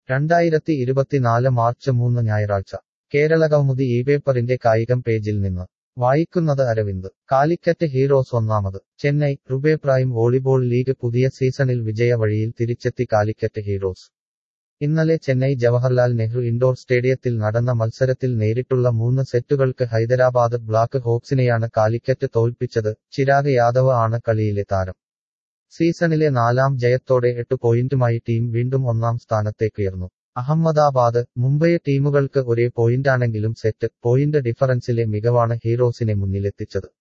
രണ്ടായിരത്തി ഇരുപത്തിനാല് മാർച്ച് മൂന്ന് ഞായറാഴ്ച കേരള കൗമുദി ഈ പേപ്പറിന്റെ കായികം പേജിൽ നിന്ന് വായിക്കുന്നത് അരവിന്ദ് കാലിക്കറ്റ് ഹീറോസ് ഒന്നാമത് Chennai RuPay prime volleyball league പുതിയ സീസണിൽ വിജയ വഴിയിൽ തിരിച്ചെത്തി കാലിക്കറ്റ് ഹീറോസ് ഇന്നലെ ചെന്നൈ ജവഹർലാൽ നെഹ്റു ഇൻഡോർ സ്റ്റേഡിയത്തിൽ നടന്ന മത്സരത്തിൽ നേരിട്ടുള്ള മൂന്ന് സെറ്റുകൾക്ക് ഹൈദരാബാദ് ബ്ലാക്ക് ഹോക്സിനെയാണ് കാലിക്കറ്റ് തോൽപ്പിച്ചത് ചിരാഗ് യാദവ് ആണ് കളിയിലെ താരം സീസണിലെ നാലാം ജയത്തോടെ എട്ട് പോയിന്റുമായി ടീം വീണ്ടും ഒന്നാം സ്ഥാനത്തേക്കുയർന്നു അഹമ്മദാബാദ് മുംബൈ ടീമുകൾക്ക് ഒരേ പോയിന്റാണെങ്കിലും സെറ്റ് പോയിന്റ് ഡിഫറൻസിലെ മികവാണ് ഹീറോസിനെ മുന്നിലെത്തിച്ചത്